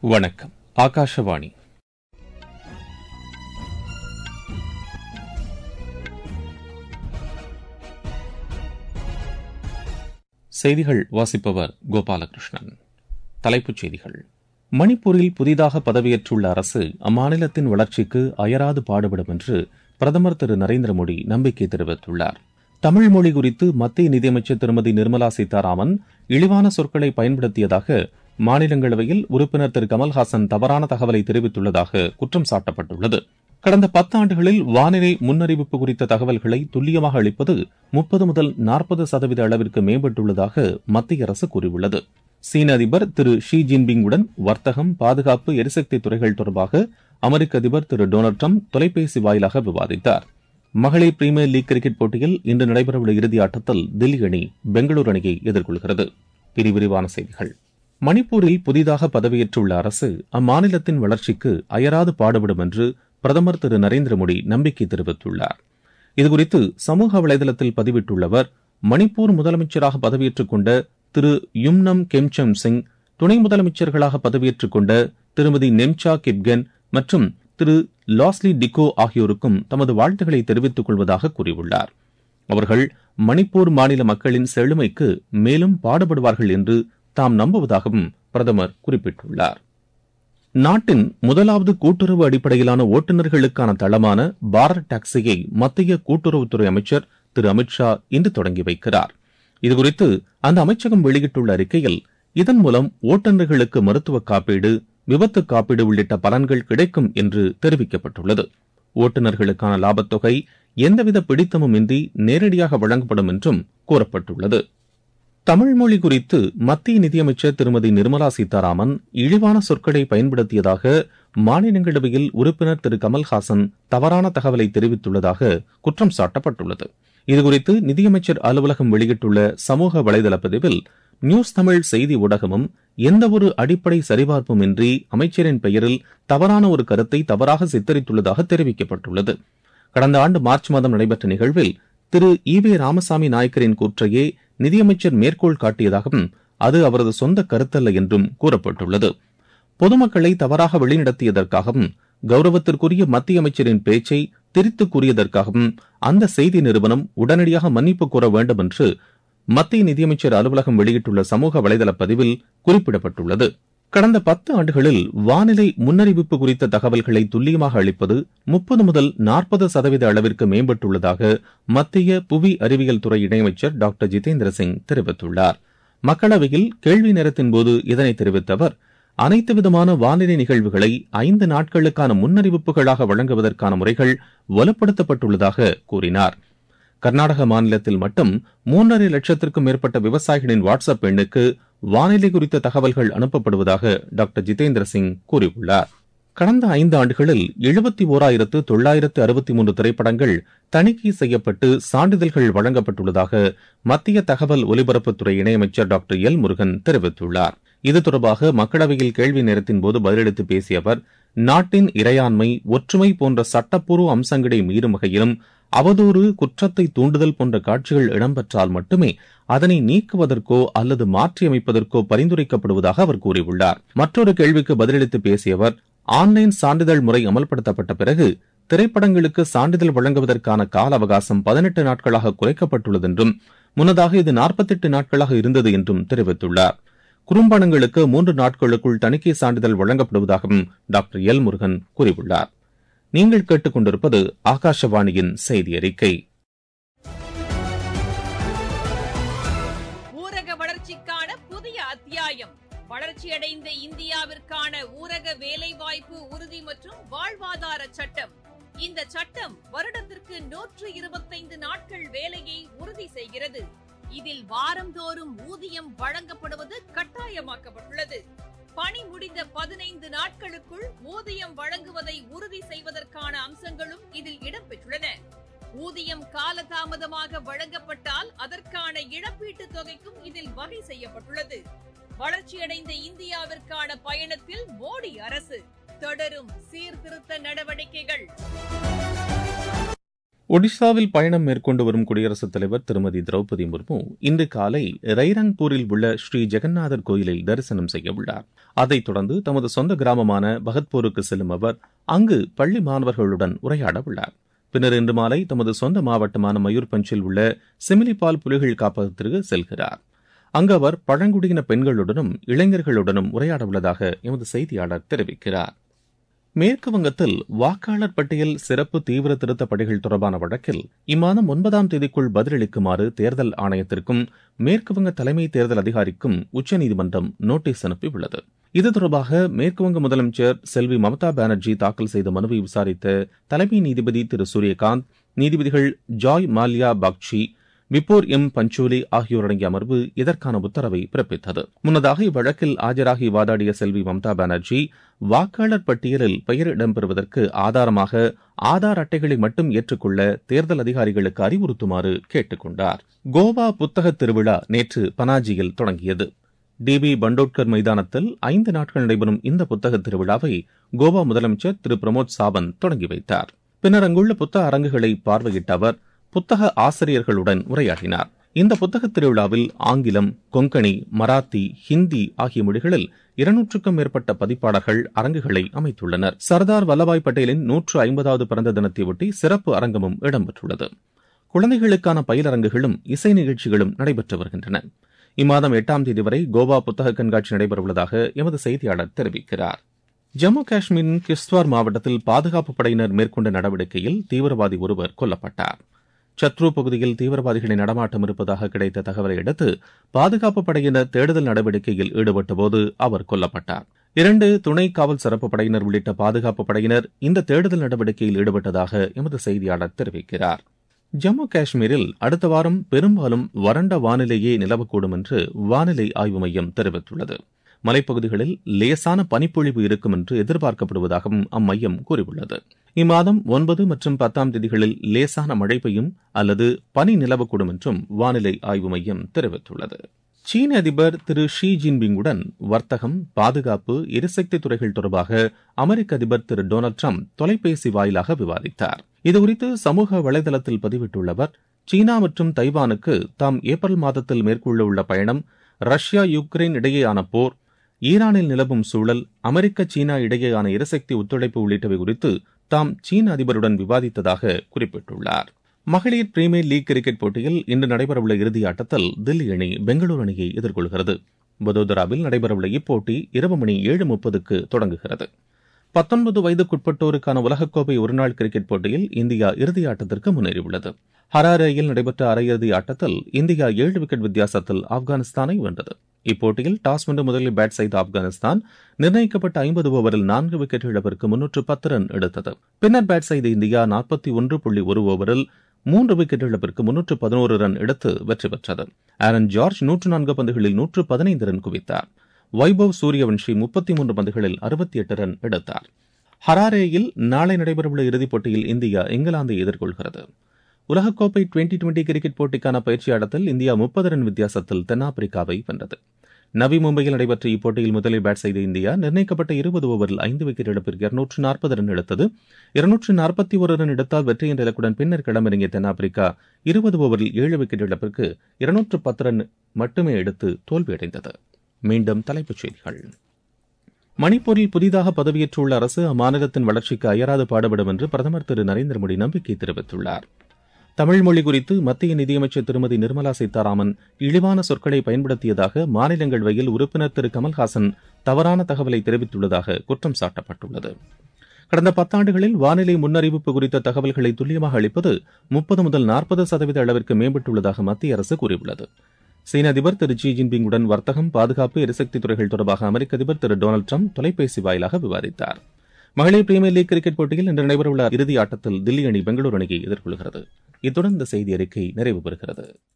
வணக்கம் ஆகாஷவாணி செய்திகள் வாசிப்பவர் கோபாலகிருஷ்ணன் தலைப்புச் செய்திகள் மணிப்பூரில் புதிதாக பதவியேற்றுள்ள அரசு அம்மாநிலத்தின் வளர்ச்சிக்கு அயராது பாடுபடும் என்று பிரதமர் திரு நரேந்திர மோடி நம்பிக்கை தெரிவித்துள்ளார் தமிழ் மொழி குறித்து மத்திய நிதியமைச்சர் திருமதி நிர்மலா சீதாராமன் இழிவான சொற்களை பயன்படுத்தியதாக மாநிலங்களவையில் உறுப்பினர் திரு கமல்ஹாசன் தவறான தகவலை தெரிவித்துள்ளதாக குற்றம் சாட்டப்பட்டுள்ளது கடந்த பத்தாண்டுகளில் வானிலை முன்னறிவிப்பு குறித்த தகவல்களை துல்லியமாக அளிப்பது முப்பது முதல் நாற்பது சதவீத அளவிற்கு மேம்பட்டுள்ளதாக மத்திய அரசு கூறியுள்ளது சீன அதிபர் திரு ஷி ஜின்பிங்குடன் வர்த்தகம் பாதுகாப்பு எரிசக்தி துறைகள் தொடர்பாக அமெரிக்க அதிபர் திரு டொனால்டு ட்ரம்ப் தொலைபேசி வாயிலாக விவாதித்தார் மகளிர் பிரீமியர் லீக் கிரிக்கெட் போட்டியில் இன்று நடைபெறவுள்ள இறுதி ஆட்டத்தில் தில்லி அணி பெங்களூரு அணியை எதிர்கொள்கிறது விரிவான செய்திகள் மணிப்பூரில் புதிதாக பதவியேற்றுள்ள அரசு அம்மாநிலத்தின் வளர்ச்சிக்கு அயராது பாடுபடும் என்று பிரதமர் திரு நரேந்திர மோடி நம்பிக்கை தெரிவித்துள்ளார் இதுகுறித்து சமூக வலைதளத்தில் பதிவிட்டுள்ள மணிப்பூர் முதலமைச்சராக பதவியேற்றுக் கொண்ட திரு யும்னம் கெம்சம் சிங் துணை முதலமைச்சர்களாக பதவியேற்றுக் கொண்ட திருமதி நெம்சா கிப்கென் மற்றும் திரு லாஸ்லி டிகோ ஆகியோருக்கும் தமது வாழ்த்துக்களை தெரிவித்துக் கொள்வதாக கூறியுள்ளார் அவர்கள் மணிப்பூர் மாநில மக்களின் செழுமைக்கு மேலும் பாடுபடுவார்கள் என்று தாம் நம்புவதாகவும் பிரதமர் குறிப்பிட்டுள்ளார் நாட்டின் முதலாவது கூட்டுறவு அடிப்படையிலான ஓட்டுநர்களுக்கான தளமான பாரத் டாக்ஸியை மத்திய கூட்டுறவுத்துறை அமைச்சர் திரு அமித்ஷா இன்று தொடங்கி வைக்கிறார் இதுகுறித்து அந்த அமைச்சகம் வெளியிட்டுள்ள அறிக்கையில் இதன் மூலம் ஓட்டுநர்களுக்கு மருத்துவ காப்பீடு விபத்து காப்பீடு உள்ளிட்ட பலன்கள் கிடைக்கும் என்று தெரிவிக்கப்பட்டுள்ளது ஓட்டுநர்களுக்கான லாபத்தொகை எந்தவித பிடித்தமும் இன்றி நேரடியாக வழங்கப்படும் என்றும் கூறப்பட்டுள்ளது தமிழ் மொழி குறித்து மத்திய நிதியமைச்சர் திருமதி நிர்மலா சீதாராமன் இழிவான சொற்களை பயன்படுத்தியதாக மாநிலங்களவையில் உறுப்பினர் திரு கமல்ஹாசன் தவறான தகவலை தெரிவித்துள்ளதாக குற்றம் சாட்டப்பட்டுள்ளது இதுகுறித்து நிதியமைச்சர் அலுவலகம் வெளியிட்டுள்ள சமூக வலைதள பதிவில் நியூஸ் தமிழ் செய்தி ஊடகமும் எந்தவொரு அடிப்படை சரிபார்ப்பும் இன்றி அமைச்சரின் பெயரில் தவறான ஒரு கருத்தை தவறாக சித்தரித்துள்ளதாக தெரிவிக்கப்பட்டுள்ளது கடந்த ஆண்டு மார்ச் மாதம் நடைபெற்ற நிகழ்வில் திரு ஈ வே ராமசாமி நாயக்கரின் கூற்றையே நிதியமைச்சர் மேற்கோள் காட்டியதாகவும் அது அவரது சொந்த கருத்தல்ல என்றும் கூறப்பட்டுள்ளது பொதுமக்களை தவறாக வழிநடத்தியதற்காகவும் கௌரவத்திற்குரிய மத்திய அமைச்சரின் பேச்சை திரித்து கூறியதற்காகவும் அந்த செய்தி நிறுவனம் உடனடியாக மன்னிப்பு கோர வேண்டும் என்று மத்திய நிதியமைச்சர் அலுவலகம் வெளியிட்டுள்ள சமூக வலைதள பதிவில் குறிப்பிடப்பட்டுள்ளது கடந்த பத்து ஆண்டுகளில் வானிலை முன்னறிவிப்பு குறித்த தகவல்களை துல்லியமாக அளிப்பது முப்பது முதல் நாற்பது சதவீத அளவிற்கு மேம்பட்டுள்ளதாக மத்திய புவி அறிவியல் துறை இணையமைச்சர் டாக்டர் ஜிதேந்திர சிங் தெரிவித்துள்ளார் மக்களவையில் கேள்வி நேரத்தின் போது இதனை தெரிவித்த அவர் அனைத்து விதமான வானிலை நிகழ்வுகளை ஐந்து நாட்களுக்கான முன்னறிவிப்புகளாக வழங்குவதற்கான முறைகள் வலுப்படுத்தப்பட்டுள்ளதாக கூறினார் கர்நாடக மாநிலத்தில் மட்டும் மூன்றரை லட்சத்திற்கும் மேற்பட்ட விவசாயிகளின் வாட்ஸ்அப் எண்ணுக்கு வானிலை குறித்த தகவல்கள் அனுப்பப்படுவதாக டாக்டர் ஜிதேந்திர சிங் கூறியுள்ளார் கடந்த ஐந்து ஆண்டுகளில் எழுபத்தி ஓராயிரத்து தொள்ளாயிரத்து அறுபத்தி மூன்று திரைப்படங்கள் தணிக்கை செய்யப்பட்டு சான்றிதழ்கள் வழங்கப்பட்டுள்ளதாக மத்திய தகவல் ஒலிபரப்புத்துறை இணையமைச்சர் டாக்டர் எல் முருகன் தெரிவித்துள்ளார் இது தொடர்பாக மக்களவையில் கேள்வி நேரத்தின் போது பதிலளித்து பேசிய அவர் நாட்டின் இறையாண்மை ஒற்றுமை போன்ற சட்டப்பூர்வ அம்சங்களை மீறும் வகையிலும் அவதூறு குற்றத்தை தூண்டுதல் போன்ற காட்சிகள் இடம்பெற்றால் மட்டுமே அதனை நீக்குவதற்கோ அல்லது மாற்றியமைப்பதற்கோ பரிந்துரைக்கப்படுவதாக அவர் கூறியுள்ளார் மற்றொரு கேள்விக்கு பதிலளித்து பேசிய அவர் ஆன்லைன் சான்றிதழ் முறை அமல்படுத்தப்பட்ட பிறகு திரைப்படங்களுக்கு சான்றிதழ் வழங்குவதற்கான கால அவகாசம் பதினெட்டு நாட்களாக குறைக்கப்பட்டுள்ளது என்றும் முன்னதாக இது நாற்பத்தெட்டு நாட்களாக இருந்தது என்றும் தெரிவித்துள்ளார் குறும்படங்களுக்கு மூன்று நாட்களுக்குள் தணிக்கை சான்றிதழ் வழங்கப்படுவதாகவும் டாக்டர் எல் முருகன் கூறியுள்ளார் நீங்கள் கேட்டுக்கொண்டிருப்பது ஆகாஷவாணியின் செய்தி அறிக்கை ஊரக வளர்ச்சிக்கான புதிய அத்தியாயம் வளர்ச்சியடைந்த இந்தியாவிற்கான ஊரக வேலைவாய்ப்பு உறுதி மற்றும் வாழ்வாதார சட்டம் இந்த சட்டம் வருடத்திற்கு நூற்று இருபத்தைந்து நாட்கள் வேலையை உறுதி செய்கிறது இதில் வாரந்தோறும் ஊதியம் வழங்கப்படுவது கட்டாயமாக்கப்பட்டுள்ளது பணி முடிந்த பதினைந்து நாட்களுக்குள் ஊதியம் வழங்குவதை உறுதி செய்வதற்கான அம்சங்களும் இதில் இடம்பெற்றுள்ளன ஊதியம் காலதாமதமாக வழங்கப்பட்டால் அதற்கான இழப்பீட்டுத் தொகைக்கும் இதில் வகை செய்யப்பட்டுள்ளது வளர்ச்சியடைந்த இந்தியாவிற்கான பயணத்தில் மோடி அரசு தொடரும் சீர்திருத்த நடவடிக்கைகள் ஒடிஷாவில் பயணம் மேற்கொண்டு வரும் குடியரசுத் தலைவர் திருமதி திரௌபதி முர்மு இன்று காலை ரைரங்பூரில் உள்ள ஸ்ரீ ஜெகநாதர் கோயிலில் தரிசனம் செய்ய உள்ளார் அதைத் தொடர்ந்து தமது சொந்த கிராமமான பகத்பூருக்கு செல்லும் அவர் அங்கு பள்ளி மாணவர்களுடன் உரையாட உள்ளார் பின்னர் இன்று மாலை தமது சொந்த மாவட்டமான மயூர்பஞ்சில் உள்ள சிமிலிபால் புலிகள் காப்பகத்திற்கு செல்கிறார் அங்கு அவர் பழங்குடியின பெண்களுடனும் இளைஞர்களுடனும் உரையாட உள்ளதாக எமது செய்தியாளர் தெரிவிக்கிறார் மேற்கு வங்கத்தில் வாக்காளர் பட்டியல் சிறப்பு தீவிர திருத்த பணிகள் தொடர்பான வழக்கில் இம்மாதம் ஒன்பதாம் தேதிக்குள் பதிலளிக்குமாறு தேர்தல் ஆணையத்திற்கும் மேற்குவங்க தலைமை தேர்தல் அதிகாரிக்கும் உச்சநீதிமன்றம் நோட்டீஸ் அனுப்பியுள்ளது இது தொடர்பாக மேற்குவங்க முதலமைச்சர் செல்வி மமதா பானர்ஜி தாக்கல் செய்த மனுவை விசாரித்த தலைமை நீதிபதி திரு சூரியகாந்த் நீதிபதிகள் ஜாய் மால்யா பாக்சி விப்போர் எம் பஞ்சோலி ஆகியோர் அடங்கிய அமர்வு இதற்கான உத்தரவை பிறப்பித்தது முன்னதாக இவ்வழக்கில் ஆஜராகி வாதாடிய செல்வி மம்தா பானர்ஜி வாக்காளர் பட்டியலில் பெயர் இடம்பெறுவதற்கு ஆதாரமாக ஆதார் அட்டைகளை மட்டும் ஏற்றுக்கொள்ள தேர்தல் அதிகாரிகளுக்கு அறிவுறுத்துமாறு கேட்டுக் கொண்டார் கோவா புத்தக திருவிழா நேற்று பனாஜியில் தொடங்கியது டிபி பண்டோட்கர் மைதானத்தில் ஐந்து நாட்கள் நடைபெறும் இந்த புத்தக திருவிழாவை கோவா முதலமைச்சர் திரு பிரமோத் சாவந்த் தொடங்கி வைத்தார் பின்னர் அங்குள்ள புத்தக அரங்குகளை பார்வையிட்ட அவர் புத்தக ஆசிரியர்களுடன் உரையாடினார் இந்த புத்தக திருவிழாவில் ஆங்கிலம் கொங்கணி மராத்தி ஹிந்தி ஆகிய மொழிகளில் இருநூற்றுக்கும் மேற்பட்ட பதிப்பாளர்கள் அரங்குகளை அமைத்துள்ளனர் சர்தார் வல்லபாய் பட்டேலின் நூற்று ஐம்பதாவது பிறந்த தினத்தையொட்டி சிறப்பு அரங்கமும் இடம்பெற்றுள்ளது குழந்தைகளுக்கான பயிலரங்குகளும் இசை நிகழ்ச்சிகளும் நடைபெற்று வருகின்றன இம்மாதம் எட்டாம் தேதி வரை கோவா புத்தக கண்காட்சி நடைபெறவுள்ளதாக எமது செய்தியாளர் தெரிவிக்கிறார் ஜம்மு காஷ்மீரின் கிஸ்துவார் மாவட்டத்தில் பாதுகாப்பு படையினர் மேற்கொண்ட நடவடிக்கையில் தீவிரவாதி ஒருவர் கொல்லப்பட்டார் சத்ரு பகுதியில் தீவிரவாதிகளின் நடமாட்டம் இருப்பதாக கிடைத்த தகவலை அடுத்து பாதுகாப்பு படையினர் தேடுதல் நடவடிக்கையில் ஈடுபட்டபோது அவர் கொல்லப்பட்டார் இரண்டு துணை காவல் சிறப்பு படையினர் உள்ளிட்ட பாதுகாப்பு படையினர் இந்த தேடுதல் நடவடிக்கையில் ஈடுபட்டதாக எமது செய்தியாளர் தெரிவிக்கிறார் ஜம்மு காஷ்மீரில் அடுத்த வாரம் பெரும்பாலும் வறண்ட வானிலையே நிலவக்கூடும் என்று வானிலை ஆய்வு மையம் தெரிவித்துள்ளது மலைப்பகுதிகளில் லேசான பனிப்பொழிவு இருக்கும் என்று எதிர்பார்க்கப்படுவதாகவும் அம்மையம் கூறியுள்ளது இம்மாதம் ஒன்பது மற்றும் பத்தாம் தேதிகளில் லேசான மழை பெய்யும் அல்லது பனி நிலவக்கூடும் என்றும் வானிலை ஆய்வு மையம் தெரிவித்துள்ளது சீன அதிபர் திரு ஷி ஜின்பிங்குடன் வர்த்தகம் பாதுகாப்பு எரிசக்தி துறைகள் தொடர்பாக அமெரிக்க அதிபர் திரு டொனால்டு ட்ரம்ப் தொலைபேசி வாயிலாக விவாதித்தார் இதுகுறித்து சமூக வலைதளத்தில் பதிவிட்டுள்ள அவர் சீனா மற்றும் தைவானுக்கு தாம் ஏப்ரல் மாதத்தில் மேற்கொள்ள உள்ள பயணம் ரஷ்யா யுக்ரைன் இடையேயான போர் ஈரானில் நிலவும் சூழல் அமெரிக்க சீனா இடையேயான எரிசக்தி ஒத்துழைப்பு உள்ளிட்டவை குறித்து தாம் சீன அதிபருடன் விவாதித்ததாக குறிப்பிட்டுள்ளார் மகளிர் பிரீமியர் லீக் கிரிக்கெட் போட்டியில் இன்று நடைபெறவுள்ள இறுதி ஆட்டத்தில் தில்லி அணி பெங்களூரு அணியை எதிர்கொள்கிறது வதோதராவில் நடைபெறவுள்ள இப்போட்டி இரவு மணி ஏழு முப்பதுக்கு தொடங்குகிறது பத்தொன்பது வயதுக்குட்பட்டோருக்கான உலகக்கோப்பை ஒருநாள் கிரிக்கெட் போட்டியில் இந்தியா இறுதி ஆட்டத்திற்கு முன்னேறியுள்ளது ஹராரேயில் நடைபெற்ற அரையிறுதி ஆட்டத்தில் இந்தியா ஏழு விக்கெட் வித்தியாசத்தில் ஆப்கானிஸ்தானை வென்றது இப்போட்டியில் டாஸ் வென்று முதலில் பேட் செய்த ஆப்கானிஸ்தான் நிர்ணயிக்கப்பட்ட ஐம்பது ஓவரில் நான்கு விக்கெட் இழப்பிற்கு முன்னூற்று பத்து ரன் எடுத்தது பின்னர் பேட் செய்த இந்தியா நாற்பத்தி ஒன்று புள்ளி ஒரு ஓவரில் மூன்று விக்கெட் இழப்பிற்கு முன்னூற்று பதினோரு ரன் எடுத்து வெற்றி பெற்றது ஆரன் ஜார்ஜ் நூற்று நான்கு பந்துகளில் நூற்று பதினைந்து ரன் குவித்தார் வைபவ் சூரியவன்ஷி முப்பத்தி மூன்று பந்துகளில் அறுபத்தி எட்டு ரன் எடுத்தார் ஹராரேயில் நாளை நடைபெறவுள்ள இறுதிப் போட்டியில் இந்தியா இங்கிலாந்தை எதிர்கொள்கிறது உலகக்கோப்பை டுவெண்டி டுவெண்டி கிரிக்கெட் போட்டிக்கான பயிற்சி ஆட்டத்தில் இந்தியா முப்பது ரன் வித்தியாசத்தில் தென்னாப்பிரிக்காவை வென்றது நவி மும்பையில் நடைபெற்ற இப்போட்டியில் முதலில் பேட் செய்த இந்தியா நிர்ணயிக்கப்பட்ட இருபது ஓவரில் ஐந்து விக்கெட் இழப்பிற்கு இருநூற்று நாற்பது ரன் எடுத்தது இருநூற்று நாற்பத்தி ஒரு ரன் எடுத்தால் வெற்றி என்ற இலக்குடன் பின்னர் களமிறங்கிய தென்னாப்பிரிக்கா இருபது ஓவரில் ஏழு விக்கெட் இழப்பிற்கு இருநூற்று பத்து ரன் மட்டுமே எடுத்து தோல்வியடைந்தது மீண்டும் தலைப்புச் செய்திகள் மணிப்பூரில் புதிதாக பதவியேற்றுள்ள அரசு அம்மாநிலத்தின் வளர்ச்சிக்கு அயராது பாடுபடும் என்று பிரதமர் திரு நரேந்திர மோடி நம்பிக்கை தெரிவித்துள்ளார் தமிழ் மொழி குறித்து மத்திய நிதியமைச்சர் திருமதி நிர்மலா சீதாராமன் இழிவான சொற்களை பயன்படுத்தியதாக மாநிலங்களவையில் உறுப்பினர் திரு கமல்ஹாசன் தவறான தகவலை தெரிவித்துள்ளதாக குற்றம் சாட்டப்பட்டுள்ளது கடந்த பத்தாண்டுகளில் வானிலை முன்னறிவிப்பு குறித்த தகவல்களை துல்லியமாக அளிப்பது முப்பது முதல் நாற்பது சதவீத அளவிற்கு மேம்பட்டுள்ளதாக மத்திய அரசு கூறியுள்ளது சீன அதிபர் திரு ஜி ஜின்பிங்குடன் வர்த்தகம் பாதுகாப்பு எரிசக்தி துறைகள் தொடர்பாக அமெரிக்க அதிபர் திரு டொனால்டு ட்ரம்ப் தொலைபேசி வாயிலாக விவாதித்தார் மகளிர் பிரீமியர் லீக் கிரிக்கெட் போட்டியில் இன்று நடைபெறவுள்ள இறுதி ஆட்டத்தில் தில்லி அணி பெங்களூரு அணியை எதிர்கொள்கிறது இத்துடன் இந்த செய்தி அறிக்கை நிறைவு பெறுகிறது